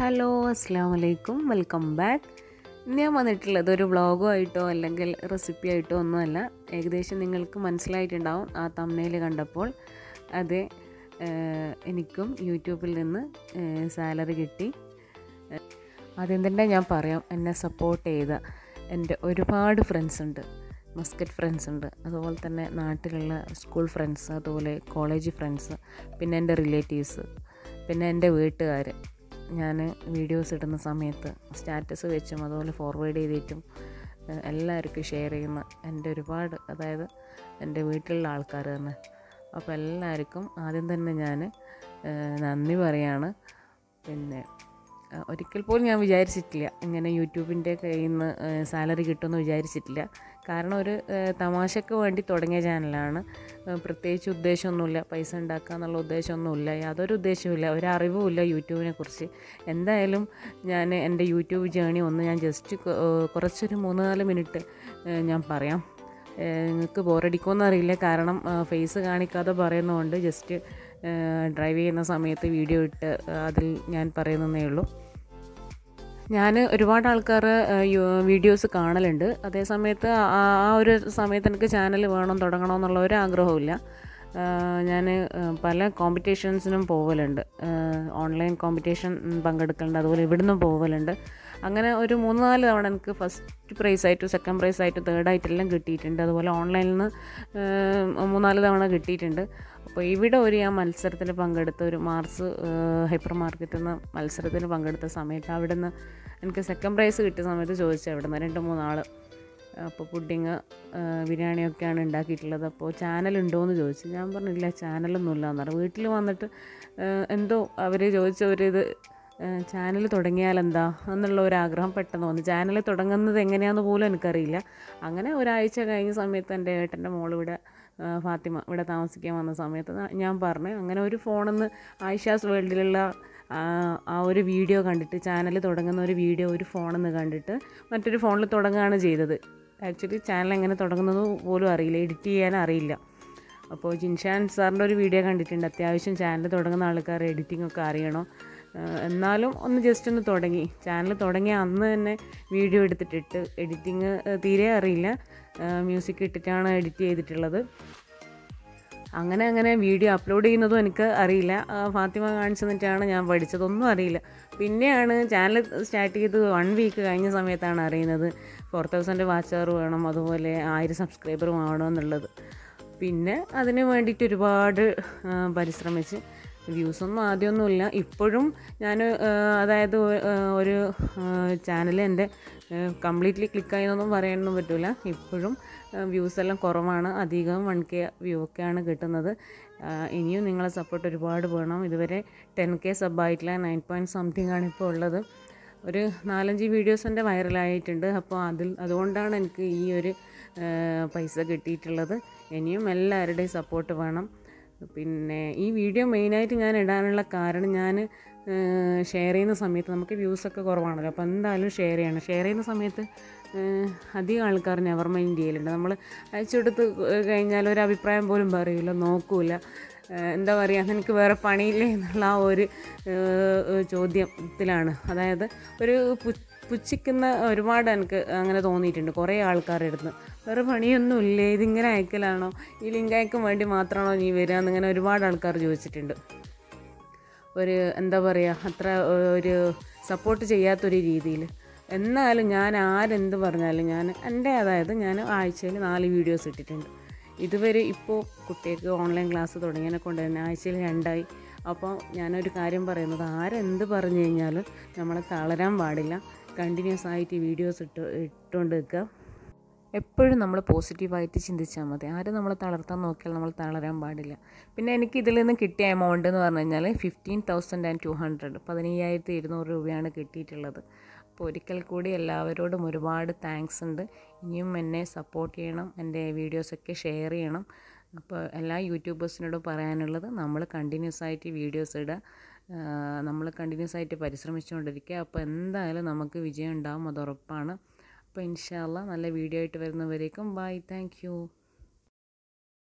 hello അസ്സാം വലൈക്കും welcome back ഇന്ന് ഞാൻ വന്നിട്ടുള്ളത് ഒരു വ്ളോഗോ ആയിട്ടോ അല്ലെങ്കിൽ റെസിപ്പി ആയിട്ടോ ഒന്നുമല്ല ഏകദേശം നിങ്ങൾക്ക് മനസ്സിലായിട്ടുണ്ടാവും ആ തമ്മനയിൽ കണ്ടപ്പോൾ അത് ഏഹ്, എനിക്കും യൂട്യൂബിൽ നിന്ന് സാലറി കിട്ടി ആദ്യം തന്നെ ഞാൻ പറയാം എന്നെ സപ്പോർട്ട് ചെയ്ത എൻ്റെ ഒരുപാട് ഫ്രണ്ട്സ് ഉണ്ട് മസ്കറ്റ് ഫ്രണ്ട്സ് ഉണ്ട് അതുപോലെ തന്നെ നാട്ടിലുള്ള സ്കൂൾ ഫ്രണ്ട്സ് അതുപോലെ കോളേജ് ഫ്രണ്ട്സ് പിന്നെ എൻ്റെ റിലേറ്റീവ്സ് പിന്നെ എൻ്റെ വീട്ടുകാർ ഞാൻ വീഡിയോസ് ഇടുന്ന സമയത്ത് സ്റ്റാറ്റസ് വെച്ചും അതുപോലെ ഫോർവേഡ് ചെയ്തിട്ടും ഏഹ്, എല്ലാവർക്കും ഷെയർ ചെയ്യുന്ന എൻ്റെ ഒരുപാട് അതായത് എൻ്റെ വീട്ടിലുള്ള ആൾക്കാർ തന്നെ അപ്പോൾ എല്ലാവർക്കും ആദ്യം തന്നെ ഞാൻ നന്ദി പറയാണ് പിന്നെ ആ, ഒരിക്കൽ പോലും ഞാൻ വിചാരിച്ചിട്ടില്ല ഇങ്ങനെ യൂട്യൂബിൻ്റെ കയ്യിൽ നിന്ന് സാലറി കിട്ടുമെന്ന് വിചാരിച്ചിട്ടില്ല കാരണം ഒരു ആ, തമാശക്ക് വേണ്ടി തുടങ്ങിയ ചാനലാണ് ആ, പ്രത്യേകിച്ച് ഉദ്ദേശമൊന്നുമില്ല പൈസ ഉണ്ടാക്കുക എന്നുള്ള ഉദ്ദേശമൊന്നുമില്ല യാതൊരു ഉദ്ദേശവുമില്ല ഒരു അറിവുമില്ല യൂട്യൂബിനെ കുറിച്ച് എന്തായാലും ഞാൻ എൻ്റെ യൂട്യൂബ് ജേണി ഒന്ന് ഞാൻ ജസ്റ്റ് കുറച്ചൊരു മൂന്ന് നാല് മിനിറ്റ് ഞാൻ പറയാം നിങ്ങൾക്ക് ബോറടിക്കുമെന്ന് അറിയില്ല കാരണം ഫേസ് കാണിക്കാതെ പറയുന്നതുകൊണ്ട് ജസ്റ്റ് ഡ്രൈവ് ചെയ്യുന്ന സമയത്ത് വീഡിയോ ഇട്ട് ആ, അതിൽ ഞാൻ പറയുന്നതേ ഉള്ളൂ ഞാൻ ഒരുപാട് ആൾക്കാർ വീഡിയോസ് കാണലുണ്ട് അതേ സമയത്ത് ആ ആ ഒരു സമയത്ത് എനിക്ക് ചാനൽ വേണം തുടങ്ങണം എന്നുള്ള ഒരു ആഗ്രഹമില്ല ഞാൻ പല കോമ്പറ്റീഷൻസിനും പോവലുണ്ട് ഓൺലൈൻ കോമ്പറ്റീഷൻ പങ്കെടുക്കലുണ്ട് അതുപോലെ ഇവിടുന്നും പോവലുണ്ട് അങ്ങനെ ഒരു മൂന്ന് നാല് തവണ എനിക്ക് ഫസ്റ്റ് പ്രൈസ് ആയിട്ടും സെക്കൻഡ് പ്രൈസ് ആയിട്ടും തേർഡ് ആയിട്ടെല്ലാം കിട്ടിയിട്ടുണ്ട് അതുപോലെ ഓൺലൈനിൽ നിന്ന് മൂന്നാല് തവണ കിട്ടിയിട്ടുണ്ട് അപ്പോൾ ഇവിടെ ഒരു ഞാൻ മത്സരത്തിൽ പങ്കെടുത്ത ഒരു മാർസ് ഹൈപ്പർ മാർക്കറ്റിൽ നിന്ന് മത്സരത്തിന് പങ്കെടുത്ത സമയത്ത് അവിടെ നിന്ന് എനിക്ക് സെക്കൻഡ് പ്രൈസ് കിട്ടിയ സമയത്ത് ചോദിച്ചു അവിടെ നിന്ന് രണ്ട് മൂന്നാൾ അപ്പോൾ പുഡിങ് ബിരിയാണിയൊക്കെയാണ് ഉണ്ടാക്കിയിട്ടുള്ളത് അപ്പോൾ ചാനൽ ഉണ്ടോയെന്ന് ചോദിച്ചു ഞാൻ പറഞ്ഞില്ല ചാനലൊന്നുമില്ല എന്ന് പറഞ്ഞു വീട്ടിൽ വന്നിട്ട് ആ, എന്തോ അവർ ചോദിച്ച ഒരു ഇത് ചാനൽ തുടങ്ങിയാൽ എന്താ എന്നുള്ള ഒരു ആഗ്രഹം പെട്ടെന്ന് വന്നു ചാനൽ തുടങ്ങുന്നത് എങ്ങനെയാണെന്ന് പോലും എനിക്കറിയില്ല അങ്ങനെ ഒരാഴ്ച കഴിഞ്ഞ സമയത്ത് എൻ്റെ ഏട്ടൻ്റെ മോൾ ഇവിടെ ആ, ഫാത്തിമ ഇവിടെ താമസിക്കാൻ വന്ന സമയത്ത് ന- ഞാൻ പറഞ്ഞു അങ്ങനെ ഒരു ഫോണിന്ന് ആയിഷാസ് വേൾഡിലുള്ള ആ, ആ ഒരു വീഡിയോ കണ്ടിട്ട് ചാനൽ തുടങ്ങുന്ന ഒരു വീഡിയോ ഒരു ഫോണിൽ നിന്ന് കണ്ടിട്ട് മറ്റൊരു ഫോണിൽ തുടങ്ങുകയാണ് ചെയ്തത് ആക്ച്വലി ചാനൽ എങ്ങനെ തുടങ്ങുന്നത് പോലും അറിയില്ല എഡിറ്റ് ചെയ്യാൻ അറിയില്ല അപ്പോൾ ജിൻഷാൻ സാറിൻ്റെ ഒരു വീഡിയോ കണ്ടിട്ടുണ്ട് അത്യാവശ്യം ചാനൽ തുടങ്ങുന്ന ആൾക്കാർ എഡിറ്റിംഗ് ഒക്കെ അറിയണം ഏഹ് എന്നാലും ഒന്ന് ജസ്റ്റ് ഒന്ന് തുടങ്ങി ചാനൽ തുടങ്ങിയ അന്ന് തന്നെ വീഡിയോ എടുത്തിട്ടിട്ട് എഡിറ്റിങ് തീരെ അറിയില്ല മ്യൂസിക് ഇട്ടിട്ടാണ് എഡിറ്റ് ചെയ്തിട്ടുള്ളത് അങ്ങനെ അങ്ങനെ വീഡിയോ അപ്ലോഡ് ചെയ്യുന്നതും എനിക്ക് അറിയില്ല ആ, ഫാത്തിമ കാണിച്ചു തന്നിട്ടാണ് ഞാൻ പഠിച്ചതൊന്നും അറിയില്ല പിന്നെയാണ് ചാനൽ സ്റ്റാർട്ട് ചെയ്ത് വൺ വീക്ക് കഴിഞ്ഞ സമയത്താണ് അറിയുന്നത് ഫോർ തൗസൻഡ് വാച്ച് അവർ വേണം അതുപോലെ ആയിരം സബ്സ്ക്രൈബറും ആവണം എന്നുള്ളത് പിന്നെ അതിന് വേണ്ടിയിട്ട് ഒരുപാട് ആ, പരിശ്രമിച്ച് വ്യൂസൊന്നും ആദ്യമൊന്നുമില്ല ഇപ്പോഴും ഞാൻ അതായത് ഒ- ആ, ഒരു ചാനൽ എൻ്റെ കംപ്ലീറ്റ്ലി ക്ലിക്കായെന്നൊന്നും പറയാനൊന്നും പറ്റില്ല ഇപ്പോഴും വ്യൂസ് എല്ലാം കുറവാണ് അധികം വൺ കെ വ്യൂ ഒക്കെയാണ് കിട്ടുന്നത് ആ, ഇനിയും നിങ്ങളെ സപ്പോർട്ട് ഒരുപാട് വേണം ഇതുവരെ ടെൻ കെ സബായിട്ടില്ല നയൻ പോയിൻറ്റ് സംതിങ് ആണ് ഇപ്പോൾ ഉള്ളത് ഒരു നാലഞ്ച് വീഡിയോസ് എൻ്റെ വൈറലായിട്ടുണ്ട് അപ്പോൾ അതിൽ അതുകൊണ്ടാണ് എനിക്ക് ഈ ഒരു ആ, പൈസ കിട്ടിയിട്ടുള്ളത് ഇനിയും എല്ലാവരുടെയും സപ്പോർട്ട് വേണം പിന്നെ ഈ വീഡിയോ മെയിനായിട്ട് ഞാൻ ഇടാനുള്ള കാരണം ഞാൻ ഷെയർ ചെയ്യുന്ന സമയത്ത് നമുക്ക് വ്യൂസൊക്കെ കുറവാണല്ലോ അപ്പോൾ എന്തായാലും ഷെയർ ചെയ്യണം ഷെയർ ചെയ്യുന്ന സമയത്ത് ഏഹ്, അധികം ആൾക്കാർ നെവർ മൈൻഡ് ചെയ്യലുണ്ട് നമ്മൾ അയച്ചു കൊടുത്ത് കഴിഞ്ഞാൽ ഒരു അഭിപ്രായം പോലും പറയില്ല നോക്കൂല ഏഹ്, എന്താ പറയുക എനിക്ക് വേറെ പണിയില്ലേ എന്നുള്ള ആ ഒരു ഏഹ്, ചോദ്യത്തിലാണ് അതായത് ഒരു പു പുച്ഛിക്കുന്ന ഒരുപാട് എനിക്ക് അങ്ങനെ തോന്നിയിട്ടുണ്ട് കുറേ ആൾക്കാരുടെ അടുത്ത് വേറെ പണിയൊന്നുമില്ലേ ഇതിങ്ങനെ അയക്കലാണോ ഈ ലിങ്ക് അയക്കാൻ വേണ്ടി മാത്രമാണോ നീ വരിക എന്നിങ്ങനെ ഒരുപാട് ആൾക്കാർ ചോദിച്ചിട്ടുണ്ട് ഒരു എന്താ പറയുക അത്ര ഒരു സപ്പോർട്ട് ചെയ്യാത്തൊരു രീതിയിൽ എന്നാലും ഞാൻ ആരെന്ത് പറഞ്ഞാലും ഞാൻ എൻ്റെ അതായത് ഞാൻ ആഴ്ചയിൽ നാല് വീഡിയോസ് ഇട്ടിട്ടുണ്ട് ഇതുവരെ ഇപ്പോൾ കുട്ടികൾക്ക് ഓൺലൈൻ ക്ലാസ് തുടങ്ങിയതിനെ കൊണ്ട് തന്നെ ആഴ്ചയിൽ രണ്ടായി അപ്പോൾ ഞാനൊരു കാര്യം പറയുന്നത് ആരെന്ത് പറഞ്ഞു കഴിഞ്ഞാലും നമ്മളെ തളരാൻ പാടില്ല കണ്ടിന്യൂസ് ആയിട്ട് വീഡിയോസ് ഇട്ട് ഇട്ടുകൊണ്ട് നിൽക്കുക എപ്പോഴും നമ്മൾ പോസിറ്റീവായിട്ട് ചിന്തിച്ചാൽ മതി ആരും നമ്മളെ തളർത്താൻ നോക്കിയാൽ നമ്മൾ തളരാൻ പാടില്ല പിന്നെ എനിക്ക് ഇതിൽ നിന്ന് കിട്ടിയ എമൗണ്ട് എന്ന് പറഞ്ഞു കഴിഞ്ഞാൽ fifteen thousand and two hundred പതിനയ്യായിരത്തി ഇരുന്നൂറ് രൂപയാണ് കിട്ടിയിട്ടുള്ളത് അപ്പോൾ ഒരിക്കൽ കൂടി എല്ലാവരോടും ഒരുപാട് താങ്ക്സ് ഉണ്ട് ഇനിയും എന്നെ സപ്പോർട്ട് ചെയ്യണം എൻ്റെ വീഡിയോസൊക്കെ ഷെയർ ചെയ്യണം അപ്പോൾ എല്ലാ യൂട്യൂബേഴ്സിനോടും പറയാനുള്ളത് നമ്മൾ കണ്ടിന്യൂസ് ആയിട്ട് വീഡിയോസ് ഇടുക നമ്മൾ കണ്ടിന്യൂസ് ആയിട്ട് പരിശ്രമിച്ചുകൊണ്ടിരിക്കുക അപ്പോൾ എന്തായാലും നമുക്ക് വിജയം ഉണ്ടാവും അത് ഉറപ്പാണ് അപ്പോൾ ഇൻഷാല്ല നല്ല വീഡിയോ ആയിട്ട് വരുന്നവരേക്കും ബൈ താങ്ക് യു